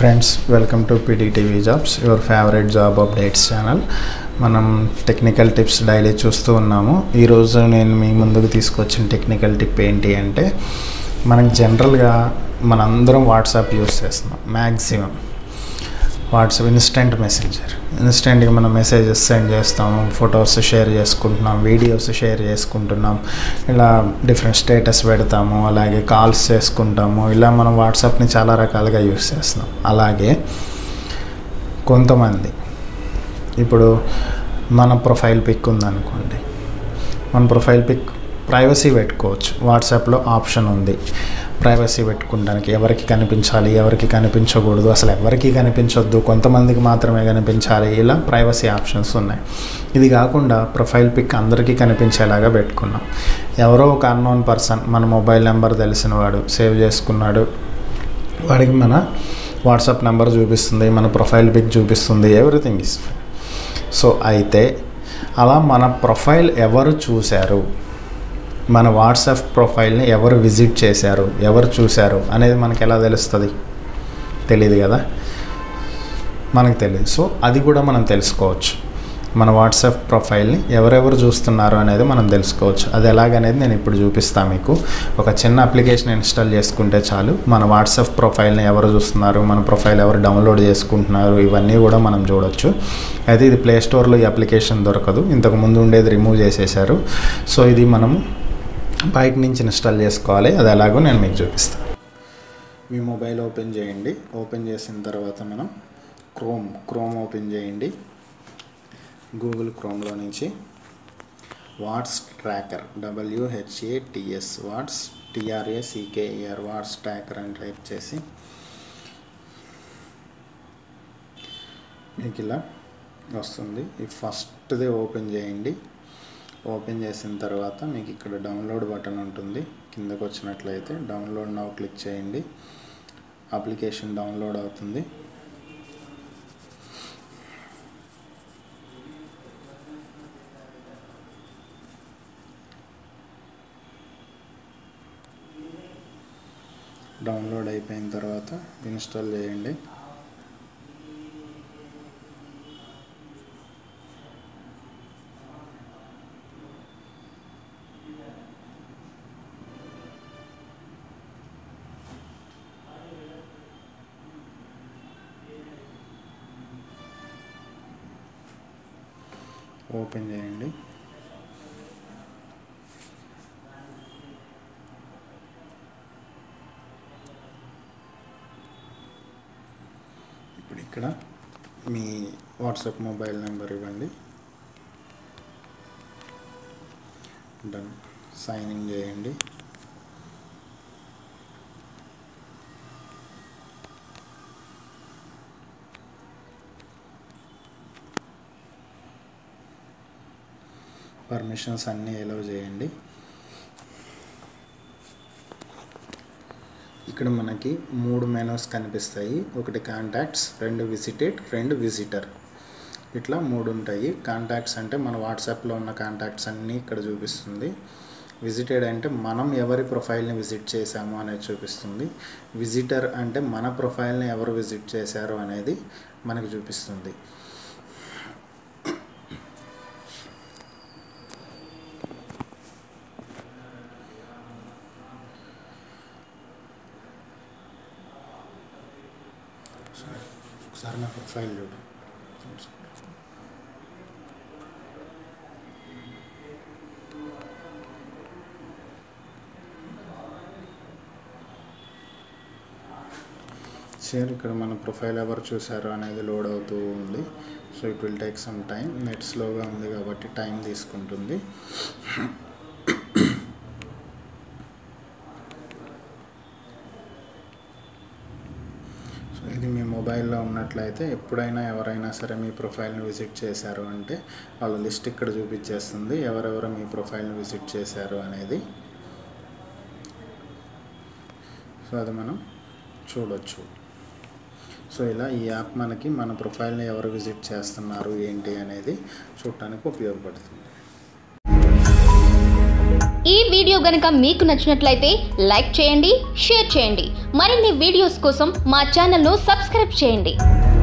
friends welcome to PDTV jobs your favourite job updates channel మనం technical tips daily చూస్తూ ఉన్నాము ఈరోజు నేను మీ ముందుకు తీసుకొచ్చిన టెక్నికల్ టిప్ ఏంటి అంటే మనకి జనరల్గా మనందరం వాట్సాప్ యూస్ చేస్తున్నాం మ్యాక్సిమం వాట్సాప్ ఇన్స్టెంట్ మెసేంజర్ ఇన్స్టెంట్గా మనం మెసేజెస్ సెండ్ చేస్తాము ఫొటోస్ షేర్ చేసుకుంటున్నాం వీడియోస్ షేర్ చేసుకుంటున్నాం ఇలా డిఫరెంట్ స్టేటస్ పెడతాము అలాగే కాల్స్ చేసుకుంటాము ఇలా మనం వాట్సాప్ని చాలా రకాలుగా యూస్ చేస్తున్నాం అలాగే కొంతమంది ఇప్పుడు మన ప్రొఫైల్ పిక్ ఉందనుకోండి మన ప్రొఫైల్ పిక్ ప్రైవసీ పెట్టుకోవచ్చు వాట్సాప్లో ఆప్షన్ ఉంది ప్రైవసీ పెట్టుకోవడానికి ఎవరికి కనిపించాలి ఎవరికి కనిపించకూడదు అసలు ఎవరికి కనిపించొద్దు కొంతమందికి మాత్రమే కనిపించాలి ఇలా ప్రైవసీ ఆప్షన్స్ ఉన్నాయి ఇది కాకుండా ప్రొఫైల్ పిక్ అందరికీ కనిపించేలాగా పెట్టుకున్నాం ఎవరో ఒక అన్నోన్ పర్సన్ మన మొబైల్ నెంబర్ తెలిసిన వాడు సేవ్ చేసుకున్నాడు వాడికి మన వాట్సాప్ నెంబర్ చూపిస్తుంది మన ప్రొఫైల్ పిక్ చూపిస్తుంది ఎవ్రీథింగ్ ఇస్ సో అయితే అలా మన ప్రొఫైల్ ఎవరు చూశారు మన వాట్సాప్ ప్రొఫైల్ని ఎవరు విజిట్ చేశారు ఎవరు చూశారు అనేది మనకి ఎలా తెలుస్తుంది తెలియదు కదా మనకు తెలియదు సో అది కూడా మనం తెలుసుకోవచ్చు మన వాట్సాప్ ప్రొఫైల్ని ఎవరెవరు చూస్తున్నారు అనేది మనం తెలుసుకోవచ్చు అది ఎలాగనేది నేను ఇప్పుడు చూపిస్తాను మీకు ఒక చిన్న అప్లికేషన్ ఇన్స్టాల్ చేసుకుంటే చాలు మన వాట్సాప్ ప్రొఫైల్ని ఎవరు చూస్తున్నారు మన ప్రొఫైల్ ఎవరు డౌన్లోడ్ చేసుకుంటున్నారు ఇవన్నీ కూడా మనం చూడొచ్చు అయితే ఇది ప్లే స్టోర్లో ఈ అప్లికేషన్ దొరకదు ఇంతకు ముందు ఉండేది రిమూవ్ చేసేసారు సో ఇది మనము బయట నుంచి ఇన్స్టాల్ చేసుకోవాలి అది ఎలాగో నేను మీకు చూపిస్తాను మీ మొబైల్ ఓపెన్ చేయండి ఓపెన్ చేసిన తర్వాత మనం క్రోమ్ క్రోమ్ ఓపెన్ చేయండి గూగుల్ క్రోమ్లో నుంచి watts tracker డబ్ల్యూహెచ్ఏటిఎస్ watts టిఆర్ఏసీకేఈఆర్ watts tracker అని టైప్ చేసి మీకు ఇలా వస్తుంది ఈ ఫస్ట్దే ఓపెన్ చేయండి ఓపెన్ చేసిన తర్వాత మీకు ఇక్కడ డౌన్లోడ్ బటన్ ఉంటుంది కిందకు వచ్చినట్లయితే డౌన్లోడ్ నౌ క్లిక్ చేయండి అప్లికేషన్ డౌన్లోడ్ అవుతుంది డౌన్లోడ్ అయిపోయిన తర్వాత ఇన్స్టాల్ చేయండి ఓపెన్ చేయండి ఇప్పుడు ఇక్కడ మీ వాట్సాప్ మొబైల్ నెంబర్ ఇవ్వండి డన్ సైన్ ఇన్ చేయండి పర్మిషన్స్ అన్నీ ఎలో చేయండి ఇక్కడ మనకి మూడు మెనూస్ కనిపిస్తాయి ఒకటి కాంటాక్ట్స్ రెండు విజిటెడ్ రెండు విజిటర్ ఇట్లా మూడు ఉంటాయి కాంటాక్ట్స్ అంటే మన వాట్సాప్లో ఉన్న కాంటాక్ట్స్ అన్నీ ఇక్కడ చూపిస్తుంది విజిటెడ్ అంటే మనం ఎవరి ప్రొఫైల్ని విజిట్ చేశాము అనేది చూపిస్తుంది విజిటర్ అంటే మన ప్రొఫైల్ని ఎవరు విజిట్ చేశారు అనేది మనకు చూపిస్తుంది ఒకసారి నా ప్రొఫైల్ చూడు సేమ్ ఇక్కడ మన ప్రొఫైల్ ఎవరు చూసారు అనేది లోడ్ అవుతూ ఉంది so it will take some time net స్లోగా ఉంది కాబట్టి టైం తీసుకుంటుంది సో ఇది మీ మొబైల్లో ఉన్నట్లయితే ఎప్పుడైనా ఎవరైనా సరే మీ ప్రొఫైల్ని విజిట్ చేశారు అంటే వాళ్ళ లిస్ట్ ఇక్కడ చూపించేస్తుంది ఎవరెవరు మీ ప్రొఫైల్ని విజిట్ చేశారు అనేది సో అది మనం చూడొచ్చు సో ఇలా ఈ యాప్ మనకి మన ప్రొఫైల్ని ఎవరు విజిట్ చేస్తున్నారు ఏంటి అనేది చూడటానికి ఉపయోగపడుతుంది ఈ వీడియో గనుక మీకు నచ్చినట్లయితే లైక్ చేయండి షేర్ చేయండి మరిన్ని వీడియోస్ కోసం మా ఛానల్ను సబ్స్క్రైబ్ చేయండి